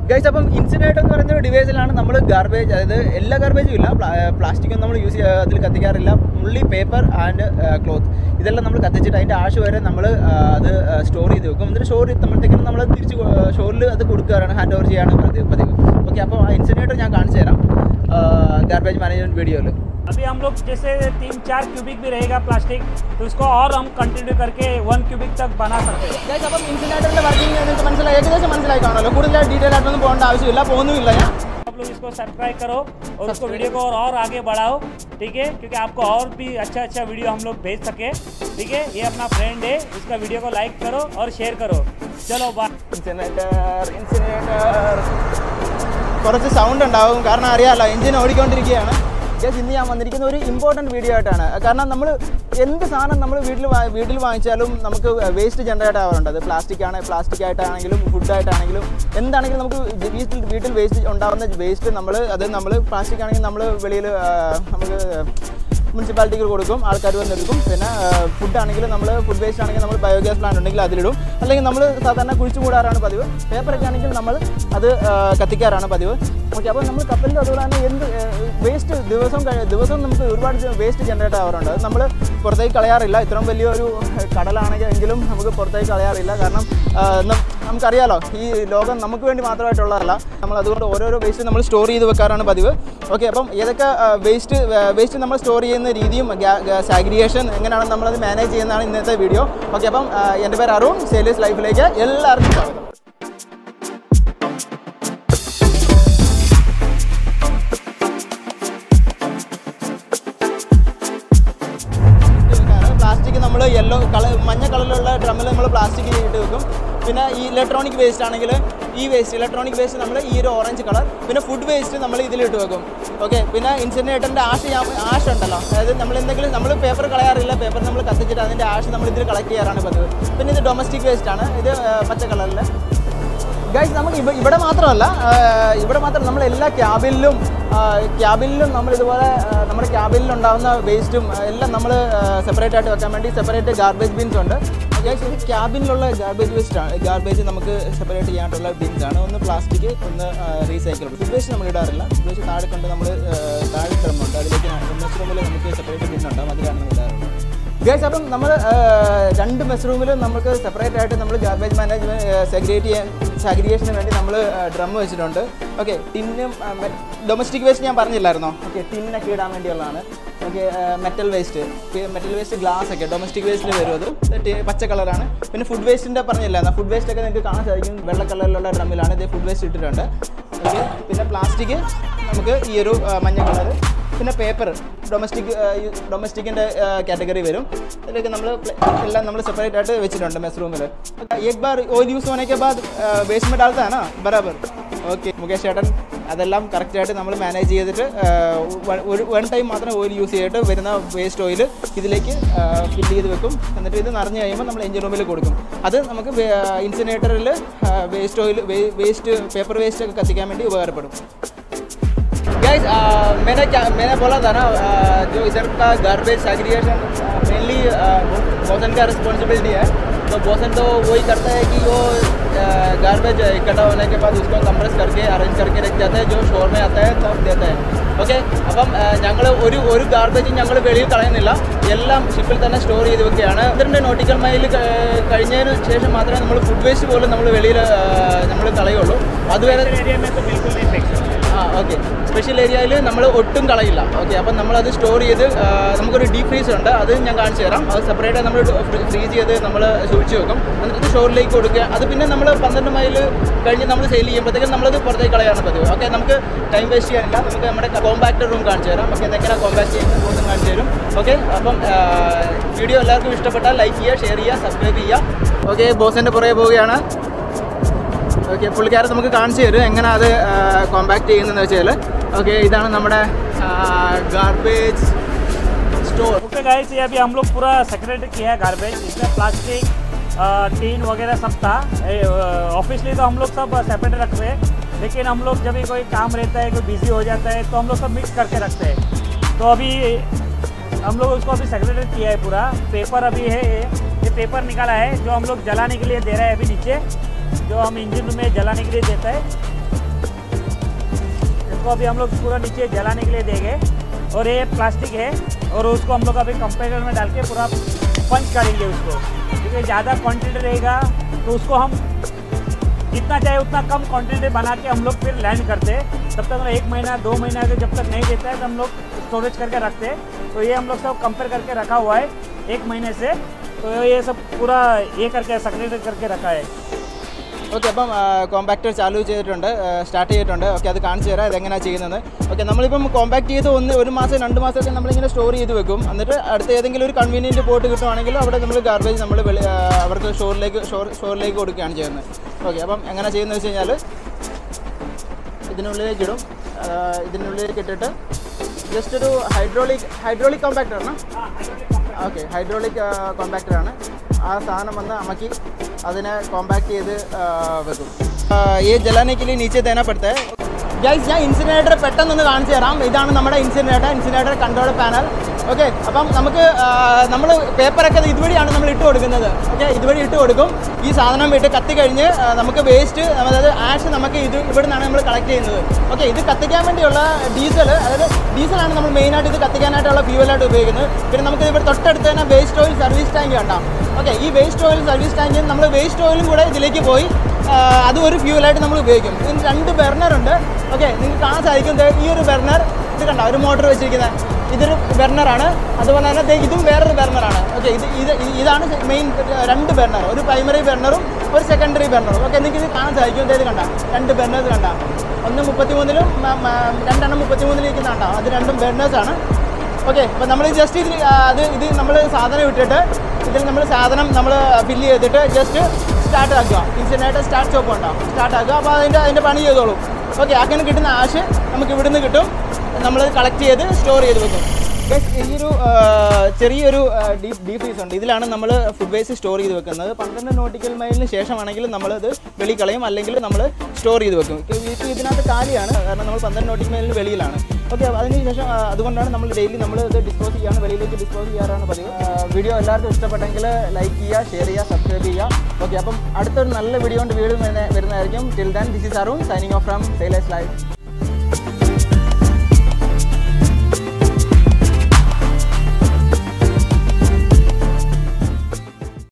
guys അപ്പം ഇൻസിനേറ്റ് എന്ന് പറയുന്ന ഒരു ഡിവൈസിലാണ് നമ്മൾ ഗാർബേജ് അതായത് എല്ലാ ഗാർബേജും ഇല്ല പ്ലാസ്റ്റിക്കും നമ്മൾ യൂസ് ചെയ്യുക അതിൽ കത്തിക്കാറില്ല ഉള്ളി പേപ്പർ ആൻഡ് ക്ലോത്ത് ഇതെല്ലാം നമ്മൾ കത്തിച്ചിട്ട് അതിൻ്റെ ആശ വരെ നമ്മൾ അത് സ്റ്റോർ ചെയ്ത് വെക്കും എന്നിട്ട് സ്റ്റോർ ചെയ്യുമ്പോഴത്തേക്കും നമ്മൾ തിരിച്ച് സ്റ്റോറിൽ അത് കൊടുക്കാറാണ് ഹാൻഡ് ഓവർ ചെയ്യാണ് പതിവ് പതിവ് ഓക്കെ അപ്പോൾ ആ ഇൻസിനേറ്റർ ഞാൻ കാണിച്ചു തരാം ഗാർബേജ് മാനേജ്മെൻറ്റ് വീഡിയോയിൽ अभी हम लोग जैसे तीन चार क्यूबिक भी रहेगा प्लास्टिक तो उसको और हम कंटिन्यू करके वन क्यूबिक तक बना सकते हैं ഗൈസ് അപ്പം ഇൻസിനേറ്ററിൻ്റെ വർക്കിംഗ് നിങ്ങൾക്ക് മനസ്സിലായി ഏകദേശം മനസ്സിലായി കാണുമല്ലോ കൂടുതൽ ഡീറ്റെയിൽ ആയിട്ടൊന്നും പോകേണ്ട ആവശ്യമില്ല പോകുന്നുമില്ല ഞാൻ आप लोग इसको सब्सक्राइब करो और उसको वीडियो को और, और आगे बढ़ाओ ठीक है क्योंकि आपको और भी अच्छा अच्छा वीडियो हम लोग भेज सके ठीक है ये अपना फ्रेंड है इसका वीडियो को लाइक करो और शेयर करो चलो बाय ഇൻസിനേറ്റർ ഇൻസിനേറ്റർ കുറച്ച് സൗണ്ട് ഉണ്ടാവും കാരണം അറിയാമല്ലോ എഞ്ചിൻ ഓടിക്കൊണ്ടിരിക്കുകയാണ് ഗസ് ഇന്ന് ഞാൻ വന്നിരിക്കുന്ന ഒരു ഇമ്പോർട്ടൻറ്റ് വീഡിയോ ആയിട്ടാണ് കാരണം നമ്മൾ എന്ത് സാധനം നമ്മൾ വീട്ടിൽ വാ- വീട്ടിൽ വാങ്ങിച്ചാലും നമുക്ക് വേസ്റ്റ് ജനറേറ്റ് ആവാറുണ്ട് അത് പ്ലാസ്റ്റിക് ആണ് പ്ലാസ്റ്റിക് ആയിട്ടാണെങ്കിലും ഫുഡായിട്ടാണെങ്കിലും എന്താണെങ്കിലും നമുക്ക് വീട്ടിൽ വീട്ടിൽ വേസ്റ്റ് ഉണ്ടാകുന്ന വേസ്റ്റ് നമ്മൾ അത് നമ്മൾ പ്ലാസ്റ്റിക് ആണെങ്കിൽ നമ്മൾ വെളിയിൽ നമുക്ക് മുനിസിപ്പാലിറ്റിക്ക് കൊടുക്കും ആൾക്കാർ വന്നെടുക്കും പിന്നെ ഫുഡ് ആണെങ്കിൽ നമ്മൾ ഫുഡ് വേസ്റ്റ് ആണെങ്കിൽ നമ്മൾ ബയോഗ്യാസ് പ്ലാന്റ് ഉണ്ടെങ്കിൽ അതിലിടും അല്ലെങ്കിൽ നമ്മൾ സാധാരണ കുഴിച്ചു കൂടാറാണ് പതിവ് പേപ്പറൊക്കെ ആണെങ്കിൽ നമ്മൾ അത് ആ, കത്തിക്കാറാണ് പതിവ് ഓക്കെ അപ്പോൾ നമ്മൾ കപ്പലിൽ അതുപോലെ തന്നെ എന്ത് വേസ്റ്റ് ദിവസം കഴി- ദിവസം നമുക്ക് ഒരുപാട് വേസ്റ്റ് ജനറേറ്റ് ആവാറുണ്ട് അത് നമ്മൾ പുറത്തേക്ക് കളയാറില്ല ഇത്രയും വലിയൊരു കടലാണെങ്കിൽ എങ്കിലും നമുക്ക് പുറത്തേക്ക് കളയാറില്ല കാരണം ആ, നം- നമുക്കറിയാലോ ഈ ലോകം നമുക്ക് വേണ്ടി മാത്രമായിട്ടുള്ളതല്ല നമ്മൾ അതുകൊണ്ട് ഓരോരോ വേസ്റ്റ് നമ്മൾ സ്റ്റോർ ചെയ്ത് വെക്കാറാണ് പതിവ് ഓക്കെ അപ്പം ഏതൊക്കെ വേസ്റ്റ് വേസ്റ്റ് നമ്മൾ സ്റ്റോർ ചെയ്യുന്ന രീതിയും സാഗ്രിഗേഷൻ എങ്ങനെയാണ് നമ്മളത് മാനേജ് ചെയ്യുന്നതാണ് ഇന്നത്തെ വീഡിയോ ഓക്കെ അപ്പം ആ, എൻ്റെ പേര് അരുൺ സെയിലേഴ്സ് ലൈഫിലേക്ക് എല്ലാവർക്കും സ്വാഗതം പ്ലാസ്റ്റിക് നമ്മൾ യെല്ലോ കളർ മഞ്ഞ കളറിലുള്ള ഡ്രമ്മിൽ നമ്മൾ പ്ലാസ്റ്റിക് ഇട്ട് വെക്കും പിന്നെ ഈ ഇലക്ട്രോണിക് വേസ്റ്റ് ആണെങ്കിൽ ഈ വേസ്റ്റ് ഇലക്ട്രോണിക് വേസ്റ്റ് നമ്മൾ ഈ ഒരു ഓറഞ്ച് കളർ പിന്നെ ഫുഡ് വേസ്റ്റ് നമ്മൾ ഇതിലിട്ട് വെക്കും ഓക്കെ പിന്നെ ഇൻസിനേറ്ററിൻ്റെ ആഷ് ഞാൻ ആഷ് ഉണ്ടല്ലോ അതായത് നമ്മൾ എന്തെങ്കിലും നമ്മൾ പേപ്പർ കളയാറില്ല പേപ്പർ നമ്മൾ കത്തിച്ചിട്ട് അതിൻ്റെ ആഷ് നമ്മൾ ഇതിൽ കളക്ട് ചെയ്യാറാണ് പതിവ് പിന്നെ ഇത് ഡൊമസ്റ്റിക് വേസ്റ്റ് ആണ് ഇത് ആ, പച്ച കളറിൽ ഗൈസ് നമുക്ക് ഇവ ഇവിടെ മാത്രമല്ല ആ, ഇവിടെ മാത്രം നമ്മൾ എല്ലാ ക്യാബിനിലും ക്യാബിനിലും നമ്മൾ ഇതുപോലെ ആ, നമ്മുടെ ക്യാബിനിൽ ഉണ്ടാകുന്ന വേസ്റ്റും എല്ലാം നമ്മൾ സെപ്പറേറ്റ് ആയിട്ട് വെക്കാൻ വേണ്ടി സെപ്പറേറ്റ് ഗാർബേജ് ബിൻസ് ഉണ്ട് ഗൈസ് ഇത് ക്യാബിനിലുള്ള ഗാർബേജ് വേസ്റ്റ് ആണ് ഗാർബേജ് നമുക്ക് സെപ്പറേറ്റ് ചെയ്യാനായിട്ടുള്ള ബിൻസ് ആണ് ഒന്ന് പ്ലാസ്റ്റിക് ഒന്ന് റീസൈക്കിൾ ഫുഡ് വേസ്റ്റ് നമ്മൾ ഇടാറില്ല ഫുഡ് വേസ്റ്റ് താഴെ കൊണ്ട് നമ്മൾ താഴെ ഡ്രമ്മുണ്ട് അതിലേക്ക് മെസ് റൂമിൽ നമുക്ക് സെപ്പറേറ്റ് ബിൻ ഉണ്ടാവും അതിലാണ് നമ്മൾ ഇടാറുള്ളത് ഗൈസ് അപ്പം നമ്മൾ രണ്ട് മെസ് റൂമിലും നമുക്ക് സെപ്പറേറ്റ് ആയിട്ട് നമ്മൾ ഗാർബേജ് മാനേജ്മെൻറ്റ് സെഗ്രിഗേറ്റ് ചെയ്യാൻ സാഗ്രിഗേഷന് വേണ്ടി നമ്മൾ ഡ്രം വെച്ചിട്ടുണ്ട് ഓക്കെ ടിന്നും ഡൊമസ്റ്റിക് വേസ്റ്റ് ഞാൻ പറഞ്ഞില്ലായിരുന്നോ ഓക്കെ ടിന്നൊക്കെ ഇടാൻ വേണ്ടിയുള്ളതാണ് okay metal waste metal waste glass ഒക്കെ ഡൊമസ്റ്റിക് വേസ്റ്റിൽ വരും അത് ടി- പച്ച കളറാണ് പിന്നെ ഫുഡ് വേസ്റ്റിൻ്റെ പറഞ്ഞില്ലായിരുന്നു ഫുഡ് വേസ്റ്റ് ഒക്കെ നിങ്ങൾക്ക് കാണാൻ സാധിക്കും വെള്ള കളറിലുള്ള ഡ്രമ്മിലാണ് ഇത് ഫുഡ് വേസ്റ്റ് ഇട്ടിട്ടുണ്ട് ഓക്കെ പിന്നെ പ്ലാസ്റ്റിക് നമുക്ക് ഈ ഒരു ആ, മഞ്ഞ കളറ് പിന്നെ പേപ്പർ ഡൊമസ്റ്റിക് ഡൊമസ്റ്റിക്കിൻ്റെ കാറ്റഗറി വരും ഇതിലേക്ക് നമ്മൾ എല്ലാം നമ്മൾ സെപ്പറേറ്റ് ആയിട്ട് വെച്ചിട്ടുണ്ട് മെസ് റൂമിൽ एक बार ഓയിൽ യൂസ് होने के बाद वेस्ट में डालता है ना बराबर ഓക്കെ മുകേഷ് ചേട്ടൻ അതെല്ലാം കറക്റ്റായിട്ട് നമ്മൾ മാനേജ് ചെയ്തിട്ട് ആ, വ- ഒരു വൺ ടൈം മാത്രം ഓയിൽ യൂസ് ചെയ്തിട്ട് വരുന്ന വേസ്റ്റ് ഓയിൽ ഇതിലേക്ക് ഫില്ല് ചെയ്ത് വെക്കും എന്നിട്ട് ഇത് നിറഞ്ഞു കഴിയുമ്പോൾ നമ്മൾ എഞ്ചിൻ റൂമിൽ കൊടുക്കും അത് നമുക്ക് ഇൻസിനേറ്ററിൽ waste oil waste paper waste ഒക്കെ കത്തിക്കാൻ വേണ്ടി ഉപകാരപ്പെടും गाइस मैंने क्या मैंने बोला था ना uh, जो इधर का गार्बेज सेग्रीगेशन मेनली बोसन का रिस्पॉन्सिबिलिटी है तो बोसन तो वही करता है कि वो गार्बेज इकट्ठा होने के बाद उसको कंप्रेस करके अरेंज करके रख जाता है जो शोर में आता है तब देता है ഓക്കെ അപ്പം ഞങ്ങൾ ഒരു ഒരു ഗാർബേജും ഞങ്ങൾ വെളിയിൽ കളയുന്നില്ല എല്ലാം ഷിപ്പിൽ തന്നെ സ്റ്റോർ ചെയ്ത് വെക്കുകയാണ് ഇതിൻ്റെ നോട്ടിക്കൽ മൈൽ കഴിഞ്ഞതിന് ശേഷം മാത്രമേ നമ്മൾ ഫുഡ് വേസ്റ്റ് പോലും നമ്മൾ വെളിയിൽ നമ്മൾ കളയുള്ളൂ അതുവരെ एरिया में तो बिल्कुल नहीं फेंक सकते ആ ഓക്കെ സ്പെഷ്യൽ ഏരിയയിൽ നമ്മൾ ഒട്ടും കളയില്ല ഓക്കെ അപ്പം നമ്മളത് സ്റ്റോർ ചെയ്ത് ആ, നമുക്കൊരു ഡീപ് ഫ്രീസർ ഉണ്ട് അത് ഞാൻ കാണിച്ചു തരാം അത് സെപ്പറേറ്റ് നമ്മൾ ഫ്രീസ് ചെയ്ത് നമ്മൾ സൂക്ഷിച്ച് വെക്കും എന്നിട്ട് സ്റ്റോറിലേക്ക് കൊടുക്കുക അത് പിന്നെ നമ്മൾ പന്ത്രണ്ട് മൈൽ കഴിഞ്ഞ് നമ്മൾ സെയിൽ ചെയ്യുമ്പോഴത്തേക്കും നമ്മളത് പുറത്തേക്ക് കളയാണ് പതിവ് ഓക്കെ നമുക്ക് ടൈം വേസ്റ്റ് ചെയ്യാനില്ല നമുക്ക് നമ്മുടെ കോമ്പാക്ട് റൂം കാണിച്ചു തരാം ഓക്കെ എങ്ങനെയാണ് കോമ്പാക്ട് ചെയ്യുന്നത് റൂം കാണിച്ചു തരും ഓക്കെ അപ്പം വീഡിയോ എല്ലാവർക്കും ഇഷ്ടപ്പെട്ടാൽ ലൈക്ക് ചെയ്യുക ഷെയർ ചെയ്യുക സബ്സ്ക്രൈബ് ചെയ്യുക ഓക്കെ ബോസിൻ്റെ പുറകെ പോവുകയാണ് ഓക്കെ പുള്ളിക്കാരൻ നമുക്ക് കാണിച്ചു തരും എങ്ങനെ അത് കോമ്പാക്ട് ചെയ്യുന്നതെന്ന് വെച്ചാൽ ഓക്കെ ഇതാണ് നമ്മുടെ ഗാർബേജ് സ്റ്റോർ ओके गाइस ये अभी हम लोग पूरा सेक्रेट किया है गार्बेज इसमें प्लास्टिक टीन वगैरह सब था ऑफिसली तो हम लोग सब सेपरेट रखते हैं लेकिन हम लोग जब भी कोई काम रहता है कोई बिजी हो जाता है तो हम लोग सब मिक्स करके रखते हैं तो अभी हम लोग उसको अभी सेक्रेट किया है पूरा पेपर अभी है ये ये पेपर निकाला है जो हम लोग जलाने के लिए दे रहे हैं अभी नीचे जो हम इंजन में जलाने के लिए देता है उसको अभी हम लोग पूरा नीचे जलाने के लिए देंगे और ये प्लास्टिक है और उसको हम लोग अभी कंपेटर में डाल के पूरा पंच करेंगे उसको क्योंकि ज़्यादा क्वांटिटी रहेगा तो उसको हम जितना चाहे उतना कम क्वांटिटी बना के हम लोग फिर लैंड करते हैं तब तक हम एक महीना दो महीना के जब तक नहीं देता है तो हम लोग स्टोरेज करके रखते हैं तो ये हम लोग सब कंपेयर करके रखा हुआ है एक महीने से तो ये सब पूरा ये करके सेक्रेट करके रखा है ഓക്കെ അപ്പം കോമ്പാക്ടർ ചാലു ചെയ്തിട്ടുണ്ട് സ്റ്റാർട്ട് ചെയ്തിട്ടുണ്ട് ഓക്കെ അത് കാണിച്ചു തരാം ഇതെങ്ങനെയാണ് ചെയ്യുന്നത് ഓക്കെ നമ്മളിപ്പം കോമ്പാക്ട് ചെയ്ത് ഒന്ന് ഒരു മാസം രണ്ട് മാസമൊക്കെ നമ്മളിങ്ങനെ സ്റ്റോർ ചെയ്ത് വെക്കും എന്നിട്ട് അടുത്ത ഏതെങ്കിലും ഒരു കൺവീനിയൻറ്റ് പോട്ട് കിട്ടുവാണെങ്കിൽ അവിടെ നമ്മൾ ഗാർബേജ് നമ്മൾ വെളി ആ, അവർക്ക് സ്റ്റോറിലേക്ക് സ്റ്റോർ സ്റ്റോറിലേക്ക് കൊടുക്കുകയാണ് ചെയ്യുന്നത് ഓക്കെ അപ്പം എങ്ങനെ ചെയ്യുന്നത് വെച്ച് കഴിഞ്ഞാൽ ഇതിനുള്ളിലേക്ക് ഇടും ആ, ഇതിനുള്ളിലേക്ക് ഇട്ടിട്ട് ജസ്റ്റ് ഒരു ഹൈഡ്രോളിക് ഹൈഡ്രോളിക് കോമ്പാക്ടർ ആണ് ഓക്കെ ഹൈഡ്രോളിക് കോമ്പാക്ടറാണ് ആ സാധനം വന്ന് അമക്കി അതിനെ കോമ്പാക്ട് ചെയ്ത് ആ, വെക്കും ആ, ഈ ജലാനെ के लिए नीचे देना पड़ता है ഗൈസ് ഞാൻ ഇൻസിനേറ്റർ പെട്ടെന്നൊന്ന് കാണിച്ചു തരാം ഇതാണ് നമ്മുടെ incinerator incinerator control panel okay അപ്പം നമുക്ക് നമ്മൾ പേപ്പറൊക്കെ ഇതുവഴിയാണ് നമ്മൾ ഇട്ട് കൊടുക്കുന്നത് ഓക്കെ ഇതുവഴി ഇട്ട് കൊടുക്കും ഈ സാധനം ഇട്ട് കത്തി കഴിഞ്ഞ് ആ, നമുക്ക് വേസ്റ്റ് അതായത് ആഷ് നമുക്ക് ഇത് ഇവിടെ നിന്നാണ് നമ്മൾ കളക്ട് ചെയ്യുന്നത് ഓക്കെ ഇത് കത്തിക്കാൻ വേണ്ടിയുള്ള ഡീസൽ അതായത് ഡീസലാണ് നമ്മൾ മെയിനായിട്ട് ഇത് കത്തിക്കാനായിട്ടുള്ള ഫ്യൂവലായിട്ട് ഉപയോഗിക്കുന്നത് പിന്നെ നമുക്ക് ഇവിടെ തൊട്ടടുത്ത് തന്നെ വേസ്റ്റ് ഓയിൽ സർവീസ് ടാങ്ക് കണ്ടാം ഓക്കെ ഈ വേസ്റ്റ് ഓയിൽ സർവീസ് ടാങ്കിൽ നമ്മൾ വേസ്റ്റ് ഓയിലും കൂടെ ഇതിലേക്ക് പോയി ആ, അതും ഒരു ഫ്യൂവലായിട്ട് നമ്മൾ ഉപയോഗിക്കും ഇതിന് രണ്ട് ബർണർ ഉണ്ട് ഓക്കെ നിങ്ങൾക്ക് കാണാൻ സാധിക്കും ദേ ഈ ഒരു ബർണർ ഇത് കണ്ട ഒരു മോട്ടർ വെച്ചിരിക്കുന്നത് ഇതൊരു ബർണറാണ് അതുപോലെ തന്നെ ദേ ഇതും വേറൊരു ബർണറാണ് ഓക്കെ ഇത് ഇത് ഇതാണ് മെയിൻ രണ്ട് ബർണർ ഒരു പ്രൈമറി ബർണറും ഒരു സെക്കൻഡറി ബർണറും ഓക്കെ നിങ്ങൾക്ക് ഇത് കാണാൻ സാധിക്കും ദേ ഇത് കണ്ട രണ്ട് ബർണേഴ്സ് കണ്ട ഒന്ന് മുപ്പത്തിമൂന്നിലും മ- മ- രണ്ടെണ്ണം മുപ്പത്തിമൂന്നിൽ ഇരിക്കുന്നുണ്ടോ അത് രണ്ടും ബർണേഴ്സാണ് ഓക്കെ അപ്പോൾ നമ്മൾ ജസ്റ്റ് ഇതിൽ ആ, അത് ഇത് നമ്മൾ സാധനം ഇട്ടിട്ട് ഇതിൽ നമ്മൾ സാധനം നമ്മൾ ഫില്ല് ചെയ്തിട്ട് ജസ്റ്റ് സ്റ്റാർട്ട് ആക്കുക ഇൻസിനേറ്റർ സ്റ്റാർട്ട് സ്റ്റോപ്പ് ഉണ്ടാവും സ്റ്റാർട്ട് ആക്കുക അപ്പോൾ അതിൻ്റെ അതിൻ്റെ പണി ചെയ്തോളൂ ഓക്കെ അങ്ങനെ കിട്ടുന്ന ആഷ് നമുക്ക് ഇവിടുന്ന് കിട്ടും നമ്മൾ കളക്ട് ചെയ്ത് സ്റ്റോർ ചെയ്ത് വെക്കും Guys, ഈയൊരു ആ, ചെറിയൊരു ഡീപ് ഡീപ് ഫ്രീസ് ഉണ്ട് ഇതിലാണ് നമ്മൾ ഫുഡ് വേസ്റ്റ് സ്റ്റോർ ചെയ്ത് വെക്കുന്നത് പന്ത്രണ്ട് നോട്ടിക്കൽ മൈലിന് ശേഷമാണെങ്കിൽ നമ്മളത് വെളി കളയും അല്ലെങ്കിൽ നമ്മൾ സ്റ്റോർ ചെയ്ത് വെക്കും ഇപ്പോൾ ഇതിനകത്ത് കാലിയാണ് കാരണം നമ്മൾ പന്ത്രണ്ട് നോട്ടിക്കൽ മൈലിന് വെളിയിലാണ് ഓക്കെ അതിന് ശേഷം ആ, അതുകൊണ്ടാണ് നമ്മൾ ഡെയിലി നമ്മൾ ഇത് ഡിസ്പോസ് ചെയ്യാണ് വെളിയിലേക്ക് ഡിസ്പോസ് ചെയ്യാറാണ് പതിവ് വീഡിയോ എല്ലാവർക്കും ഇഷ്ടപ്പെട്ടെങ്കിൽ ലൈക്ക് ചെയ്യുക ഷെയർ ചെയ്യുക സബ്സ്ക്രൈബ് ചെയ്യുക ഓക്കെ അപ്പം അടുത്തൊരു നല്ല വീഡിയോ കൊണ്ട് വീണ്ടും വരുന്ന- വരുന്നതായിരിക്കും till then this is Arun signing off from sailor's life